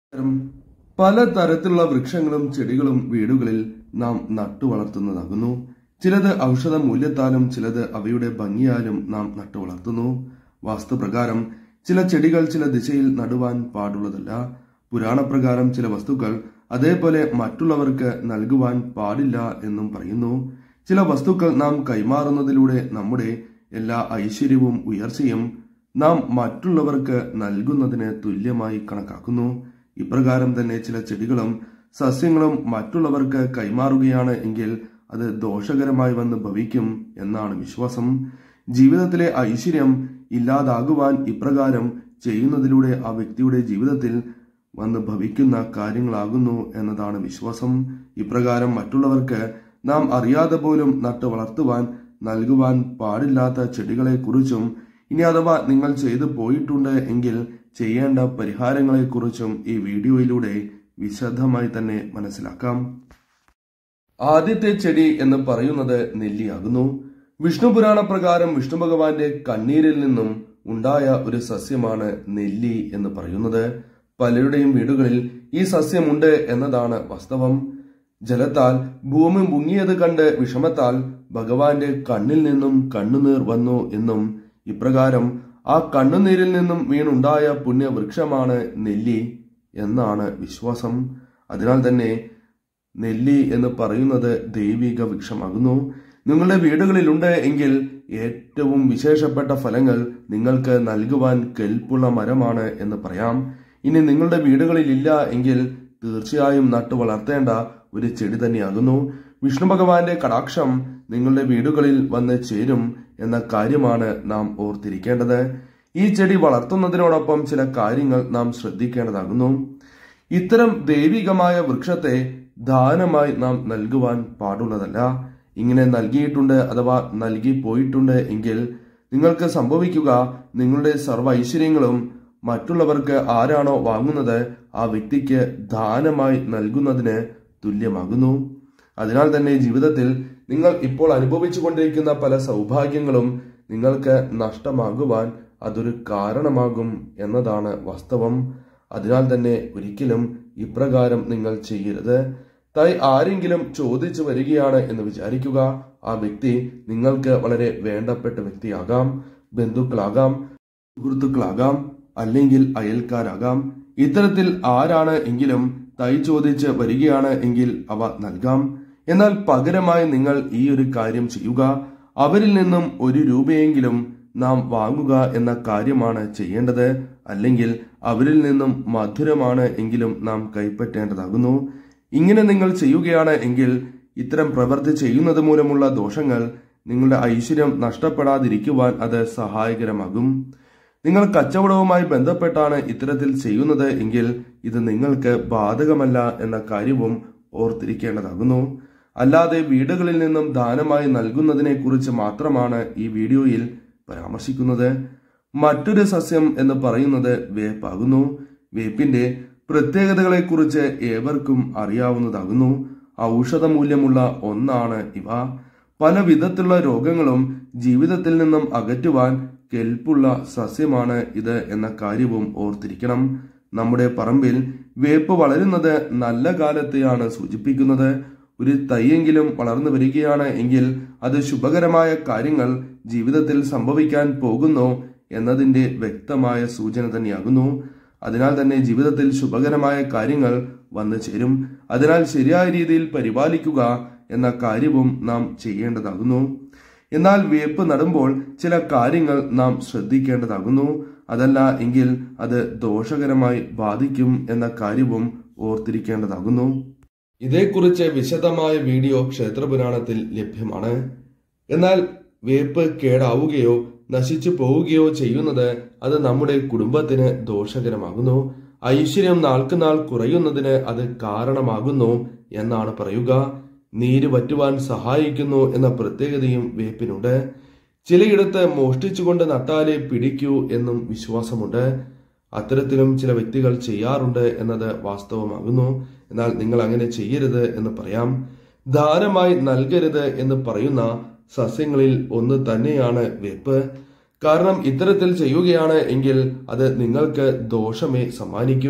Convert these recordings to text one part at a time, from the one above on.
പലതരത്തിലുള്ള വൃക്ഷങ്ങളും ചെടികളും വീടുകളിൽ നാം നട്ടു വളർത്തുന്നതാകുന്നു ചിലത് ഔഷധ മൂല്യത്താലും ചിലത് അവയുടെ ഭംഗിയാലും നാം നട്ടു വളർത്തുന്നു വാസ്തുപ്രകാരം ചില ചെടികൾ ചില ദിശയിൽ നടുവാൻ പാടുള്ളതല്ല പുരാണപ്രകാരം ചില വസ്തുക്കൾ അതേപോലെ മറ്റുള്ളവർക്ക് നൽകുവാൻ പാടില്ല എന്നും പറയുന്നു ചില വസ്തുക്കൾ നാം കൈമാറുന്നതിലൂടെ നമ്മുടെ എല്ലാ ഐശ്വര്യവും ഉയർച്ചയും നാം മറ്റുള്ളവർക്ക് നൽകുന്നതിന് തുല്യമായി കണക്കാക്കുന്നു ഇപ്രകാരം തന്നെ ചില ചെടികളും സസ്യങ്ങളും മറ്റുള്ളവർക്ക് കൈമാറുകയാണ് എങ്കിൽ അത് ദോഷകരമായി വന്ന് ഭവിക്കും എന്നാണ് വിശ്വാസം ജീവിതത്തിലെ ഐശ്വര്യം ഇല്ലാതാകുവാൻ ഇപ്രകാരം ചെയ്യുന്നതിലൂടെ ആ വ്യക്തിയുടെ ജീവിതത്തിൽ വന്ന് ഭവിക്കുന്ന കാര്യങ്ങളാകുന്നു എന്നതാണ് വിശ്വാസം ഇപ്രകാരം മറ്റുള്ളവർക്ക് നാം അറിയാതെ പോലും നട്ടു വളർത്തുവാൻ നൽകുവാൻ പാടില്ലാത്ത ചെടികളെ കുറിച്ചും ഇനി അഥവാ നിങ്ങൾ ചെയ്തു പോയിട്ടുണ്ട് എങ്കിൽ ചെയ്യേണ്ട പരിഹാരങ്ങളെക്കുറിച്ചും ഈ വീഡിയോയിലൂടെ വിശദമായി തന്നെ മനസ്സിലാക്കാം ആദ്യത്തെ ചെടി എന്ന് പറയുന്നത് നെല്ലിയാകുന്നു വിഷ്ണു പുരാണ പ്രകാരം വിഷ്ണു ഭഗവാന്റെ കണ്ണീരിൽ നിന്നും ഉണ്ടായ ഒരു സസ്യമാണ് നെല്ലി എന്ന് പറയുന്നത് പലരുടെയും വീടുകളിൽ ഈ സസ്യമുണ്ട് എന്നതാണ് വാസ്തവം ജലത്താൽ ഭൂമി മുങ്ങിയത് കണ്ട് വിഷമത്താൽ ഭഗവാന്റെ കണ്ണിൽ നിന്നും കണ്ണുനീർ വന്നു എന്നും ഇപ്രകാരം ആ കണ്ണുനീരിൽ നിന്നും വീണുണ്ടായ പുണ്യവൃക്ഷമാണ് നെല്ലി എന്നാണ് വിശ്വാസം അതിനാൽ തന്നെ നെല്ലി എന്ന് പറയുന്നത് ദൈവിക വൃക്ഷമാകുന്നു നിങ്ങളുടെ വീടുകളിലുണ്ട് എങ്കിൽ ഏറ്റവും വിശേഷപ്പെട്ട ഫലങ്ങൾ നിങ്ങൾക്ക് നൽകുവാൻ കെൽപ്പുള്ള മരമാണ് എന്ന് പറയാം ഇനി നിങ്ങളുടെ വീടുകളിൽ ഇല്ല എങ്കിൽ തീർച്ചയായും നട്ടു വളർത്തേണ്ട ഒരു ചെടി തന്നെയാകുന്നു വിഷ്ണു ഭഗവാന്റെ കടാക്ഷം നിങ്ങളുടെ വീടുകളിൽ വന്ന് ചേരും എന്ന കാര്യമാണ് നാം ഓർത്തിരിക്കേണ്ടത് ഈ ചെടി വളർത്തുന്നതിനോടൊപ്പം ചില കാര്യങ്ങൾ നാം ശ്രദ്ധിക്കേണ്ടതാകുന്നു ഇത്തരം ദൈവികമായ വൃക്ഷത്തെ ദാനമായി നാം നൽകുവാൻ പാടുള്ളതല്ല ഇങ്ങനെ നൽകിയിട്ടുണ്ട് അഥവാ നൽകി പോയിട്ടുണ്ട് എങ്കിൽ നിങ്ങൾക്ക് സംഭവിക്കുക നിങ്ങളുടെ സർവ്വ ഐശ്വര്യങ്ങളും മറ്റുള്ളവർക്ക് ആരാണോ വാങ്ങുന്നത് ആ വ്യക്തിക്ക് ദാനമായി നൽകുന്നതിന് തുല്യമാകുന്നു അതിനാൽ തന്നെ ജീവിതത്തിൽ നിങ്ങൾ ഇപ്പോൾ അനുഭവിച്ചു കൊണ്ടിരിക്കുന്ന പല സൗഭാഗ്യങ്ങളും നിങ്ങൾക്ക് നഷ്ടമാകുവാൻ അതൊരു കാരണമാകും എന്നതാണ് വാസ്തവം അതിനാൽ തന്നെ ഒരിക്കലും ഇപ്രകാരം നിങ്ങൾ ചെയ്യരുത് തായി ആരെങ്കിലും ചോദിച്ചു വരികയാണ് എന്ന് വിചാരിക്കുക ആ വ്യക്തി നിങ്ങൾക്ക് വളരെ വേണ്ടപ്പെട്ട വ്യക്തിയാകാം ബന്ധുക്കളാകാം സുഹൃത്തുക്കളാകാം അല്ലെങ്കിൽ അയൽക്കാരാകാം ഇത്തരത്തിൽ ആരാണ് എങ്കിലും തൈ ചോദിച്ച് വരികയാണ് എങ്കിൽ അവ നൽകാം എന്നാൽ പകരമായി നിങ്ങൾ ഈ ഒരു കാര്യം ചെയ്യുക അവരിൽ നിന്നും ഒരു രൂപയെങ്കിലും നാം വാങ്ങുക എന്ന കാര്യമാണ് ചെയ്യേണ്ടത് അല്ലെങ്കിൽ അവരിൽ നിന്നും മധുരമാണ് എങ്കിലും നാം കൈപ്പറ്റേണ്ടതാകുന്നു ഇങ്ങനെ നിങ്ങൾ ചെയ്യുകയാണ് എങ്കിൽ ഇത്തരം പ്രവൃത്തി ചെയ്യുന്നത് മൂലമുള്ള ദോഷങ്ങൾ നിങ്ങളുടെ ഐശ്വര്യം നഷ്ടപ്പെടാതിരിക്കുവാൻ അത് സഹായകരമാകും നിങ്ങൾ കച്ചവടവുമായി ബന്ധപ്പെട്ടാണ് ഇത്തരത്തിൽ ചെയ്യുന്നത് എങ്കിൽ ഇത് നിങ്ങൾക്ക് ബാധകമല്ല എന്ന കാര്യവും ഓർത്തിരിക്കേണ്ടതാകുന്നു അല്ലാതെ വീടുകളിൽ നിന്നും ദാനമായി നൽകുന്നതിനെ കുറിച്ച് മാത്രമാണ് ഈ വീഡിയോയിൽ പരാമർശിക്കുന്നത് മറ്റൊരു സസ്യം എന്ന് പറയുന്നത് വേപ്പാകുന്നു വേപ്പിന്റെ പ്രത്യേകതകളെക്കുറിച്ച് ഏവർക്കും അറിയാവുന്നതാകുന്നു ഔഷധ മൂല്യമുള്ള ഒന്നാണ് ഇവ പല വിധത്തിലുള്ള രോഗങ്ങളും ജീവിതത്തിൽ നിന്നും അകറ്റുവാൻ കെൽപ്പുള്ള സസ്യമാണ് ഇത് എന്ന കാര്യവും ഓർത്തിരിക്കണം നമ്മുടെ പറമ്പിൽ വേപ്പ് വളരുന്നത് നല്ല കാലത്തെയാണ് സൂചിപ്പിക്കുന്നത് ഒരു തൈയെങ്കിലും വളർന്നു വരികയാണ് എങ്കിൽ അത് ശുഭകരമായ കാര്യങ്ങൾ ജീവിതത്തിൽ സംഭവിക്കാൻ പോകുന്നു എന്നതിന്റെ വ്യക്തമായ സൂചന തന്നെയാകുന്നു അതിനാൽ തന്നെ ജീവിതത്തിൽ ശുഭകരമായ കാര്യങ്ങൾ വന്നു ചേരും അതിനാൽ ശരിയായ രീതിയിൽ പരിപാലിക്കുക എന്ന കാര്യവും നാം ചെയ്യേണ്ടതാകുന്നു എന്നാൽ വേപ്പ് നടുമ്പോൾ ചില കാര്യങ്ങൾ നാം ശ്രദ്ധിക്കേണ്ടതാകുന്നു അതല്ല എങ്കിൽ അത് ദോഷകരമായി ബാധിക്കും എന്ന കാര്യവും ഓർത്തിരിക്കേണ്ടതാകുന്നു ഇതേക്കുറിച്ച് വിശദമായ വീഡിയോ ക്ഷേത്രപുരാണത്തിൽ ലഭ്യമാണ് എന്നാൽ വേപ്പ് കേടാവുകയോ നശിച്ചു പോവുകയോ ചെയ്യുന്നത് അത് നമ്മുടെ കുടുംബത്തിന് ദോഷകരമാകുന്നു ഐശ്വര്യം നാൾക്കുനാൾ കുറയുന്നതിന് അത് കാരണമാകുന്നു എന്നാണ് പറയുക നീര് വറ്റുവാൻ സഹായിക്കുന്നു എന്ന പ്രത്യേകതയും വേപ്പിനുണ്ട് ചിലയിടത്ത് മോഷ്ടിച്ചുകൊണ്ട് നട്ടാലേ പിടിക്കൂ എന്നും വിശ്വാസമുണ്ട് അത്തരത്തിലും ചില വ്യക്തികൾ ചെയ്യാറുണ്ട് എന്നത് വാസ്തവമാകുന്നു എന്നാൽ നിങ്ങൾ അങ്ങനെ ചെയ്യരുത് എന്ന് പറയാം ദാനമായി നൽകരുത് എന്ന് പറയുന്ന സസ്യങ്ങളിൽ ഒന്ന് തന്നെയാണ് വേപ്പ് കാരണം ഇത്തരത്തിൽ ചെയ്യുകയാണ് എങ്കിൽ അത് നിങ്ങൾക്ക് ദോഷമേ സമ്മാനിക്കൂ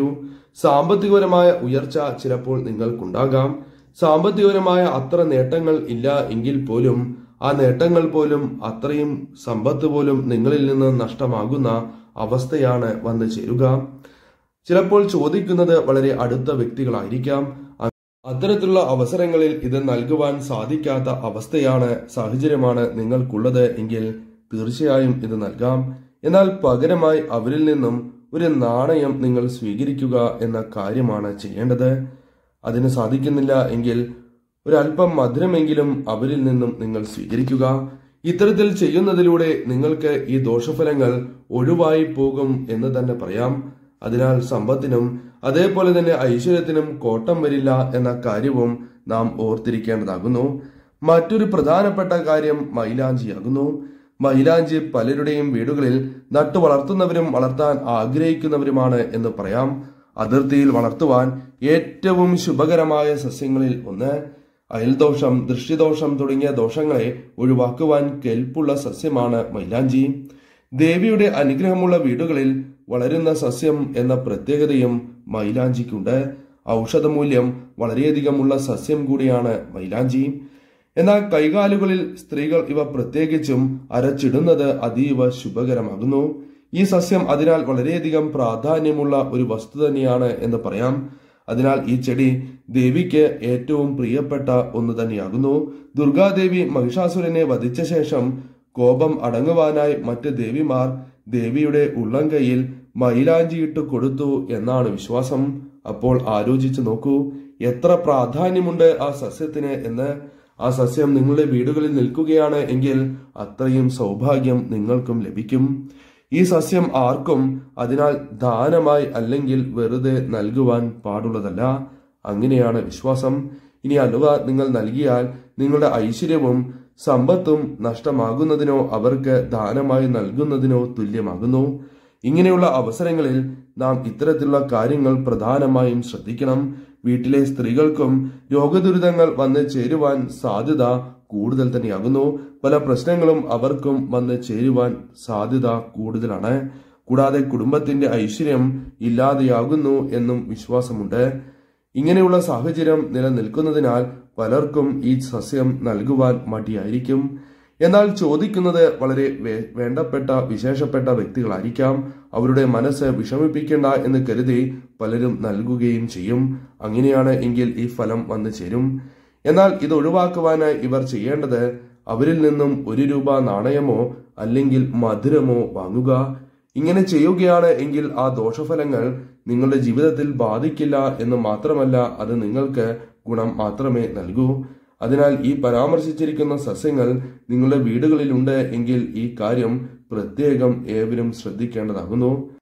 സാമ്പത്തികപരമായ ഉയർച്ച ചിലപ്പോൾ നിങ്ങൾക്കുണ്ടാകാം സാമ്പത്തികപരമായ അത്ര നേട്ടങ്ങൾ ഇല്ല എങ്കിൽ പോലും ആ നേട്ടങ്ങൾ പോലും അത്രയും സമ്പത്ത് പോലും നിങ്ങളിൽ നിന്ന് നഷ്ടമാകുന്ന അവസ്ഥയാണ് വന്നു ചേരുക ചിലപ്പോൾ ചോദിക്കുന്നത് വളരെ അടുത്ത വ്യക്തികളായിരിക്കാം അ- അത്തരത്തിലുള്ള അവസരങ്ങളിൽ ഇത് നൽകുവാൻ സാധിക്കാത്ത അവസ്ഥയാണ് സാഹചര്യമാണ് നിങ്ങൾക്കുള്ളത് എങ്കിൽ തീർച്ചയായും ഇത് നൽകാം എന്നാൽ പകരമായി അവരിൽ നിന്നും ഒരു നാണയം നിങ്ങൾ സ്വീകരിക്കുക എന്ന കാര്യമാണ് ചെയ്യേണ്ടത് അതിന് സാധിക്കുന്നില്ല എങ്കിൽ ഒരല്പം മധുരമെങ്കിലും അവരിൽ നിന്നും നിങ്ങൾ സ്വീകരിക്കുക ഇത്തരത്തിൽ ചെയ്യുന്നതിലൂടെ നിങ്ങൾക്ക് ഈ ദോഷഫലങ്ങൾ ഒഴിവായി പോകും എന്ന് തന്നെ പറയാം അതിനാൽ സമ്പത്തിനും അതേപോലെ തന്നെ ഐശ്വര്യത്തിനും കോട്ടം വരില്ല എന്ന കാര്യവും നാം ഓർത്തിരിക്കേണ്ടതാകുന്നു മറ്റൊരു പ്രധാനപ്പെട്ട കാര്യം മൈലാഞ്ചിയാകുന്നു മൈലാഞ്ചി പലരുടെയും വീടുകളിൽ നട്ടു വളർത്തുന്നവരും വളർത്താൻ ആഗ്രഹിക്കുന്നവരുമാണ് എന്ന് പറയാം അതിർത്തിയിൽ വളർത്തുവാൻ ഏറ്റവും ശുഭകരമായ സസ്യങ്ങളിൽ ഒന്ന് അയൽദോഷം ദൃഷ്ടിദോഷം തുടങ്ങിയ ദോഷങ്ങളെ ഒഴിവാക്കുവാൻ കെൽപ്പുള്ള സസ്യമാണ് മൈലാഞ്ചി ദേവിയുടെ അനുഗ്രഹമുള്ള വീടുകളിൽ വളരുന്ന സസ്യം എന്ന പ്രത്യേകതയും മൈലാഞ്ചിക്കുണ്ട് ഔഷധമൂല്യം വളരെയധികമുള്ള സസ്യം കൂടിയാണ് മൈലാഞ്ചി എന്നാൽ കൈകാലുകളിൽ സ്ത്രീകൾ ഇവ പ്രത്യേകിച്ചും അരച്ചിടുന്നത് അതീവ ശുഭകരമാകുന്നു ഈ സസ്യം അതിനാൽ വളരെയധികം പ്രാധാന്യമുള്ള ഒരു വസ്തു തന്നെയാണ് എന്ന് പറയാം അതിനാൽ ഈ ചെടി ദേവിക്ക് ഏറ്റവും പ്രിയപ്പെട്ട ഒന്ന് തന്നെയാകുന്നു ദുർഗാദേവി മഹിഷാസുരനെ വധിച്ച ശേഷം കോപം അടങ്ങുവാനായി മറ്റ് ദേവിമാർ ദേവിയുടെ ഉള്ളംകൈയിൽ മൈലാഞ്ചിയിട്ട് കൊടുത്തു എന്നാണ് വിശ്വാസം അപ്പോൾ ആലോചിച്ചു നോക്കൂ എത്ര പ്രാധാന്യമുണ്ട് ആ സസ്യത്തിന് എന്ന് ആ സസ്യം നിങ്ങളുടെ വീടുകളിൽ നിൽക്കുകയാണ് എങ്കിൽ അത്രയും സൗഭാഗ്യം നിങ്ങൾക്കും ലഭിക്കും ഈ സസ്യം ആർക്കും അതിനാൽ ദാനമായി അല്ലെങ്കിൽ വെറുതെ നൽകുവാൻ പാടുള്ളതല്ല അങ്ങനെയാണ് വിശ്വാസം ഇനി അലുവ നിങ്ങൾ നൽകിയാൽ നിങ്ങളുടെ ഐശ്വര്യവും സമ്പത്തും നഷ്ടമാകുന്നതിനോ അവർക്ക് ദാനമായി നൽകുന്നതിനോ തുല്യമാകുന്നു ഇങ്ങനെയുള്ള അവസരങ്ങളിൽ നാം ഇത്തരത്തിലുള്ള കാര്യങ്ങൾ പ്രധാനമായും ശ്രദ്ധിക്കണം വീട്ടിലെ സ്ത്രീകൾക്കും രോഗദുരിതങ്ങൾ വന്ന് ചേരുവാൻ സാധ്യത കൂടുതൽ തന്നെയാകുന്നു പല പ്രശ്നങ്ങളും അവർക്കും വന്ന് ചേരുവാൻ സാധ്യത കൂടുതലാണ് കൂടാതെ കുടുംബത്തിന്റെ ഐശ്വര്യം ഇല്ലാതെയാകുന്നു എന്നും വിശ്വാസമുണ്ട് ഇങ്ങനെയുള്ള സാഹചര്യം നിലനിൽക്കുന്നതിനാൽ പലർക്കും ഈ സസ്യം നൽകുവാൻ മടിയായിരിക്കും എന്നാൽ ചോദിക്കുന്നത് വളരെ വേ- വേണ്ടപ്പെട്ട വിശേഷപ്പെട്ട വ്യക്തികളായിരിക്കാം അവരുടെ മനസ്സ് വിഷമിപ്പിക്കേണ്ട എന്ന് കരുതി പലരും നൽകുകയും ചെയ്യും അങ്ങനെയാണ് എങ്കിൽ ഈ ഫലം വന്നു ചേരും എന്നാൽ ഇത് ഒഴിവാക്കുവാനായി ഇവർ ചെയ്യേണ്ടത് അവരിൽ നിന്നും ഒരു രൂപ നാണയമോ അല്ലെങ്കിൽ മധുരമോ വാങ്ങുക ഇങ്ങനെ ചെയ്യുകയാണ് എങ്കിൽ ആ ദോഷഫലങ്ങൾ നിങ്ങളുടെ ജീവിതത്തിൽ ബാധിക്കില്ല എന്ന് മാത്രമല്ല അത് നിങ്ങൾക്ക് ഗുണം മാത്രമേ നൽകൂ അതിനാൽ ഈ പരാമർശിച്ചിരിക്കുന്ന സസ്യങ്ങൾ നിങ്ങളുടെ വീടുകളിലുണ്ട് എങ്കിൽ ഈ കാര്യം പ്രത്യേകം ഏവരും ശ്രദ്ധിക്കേണ്ടതാകുന്നു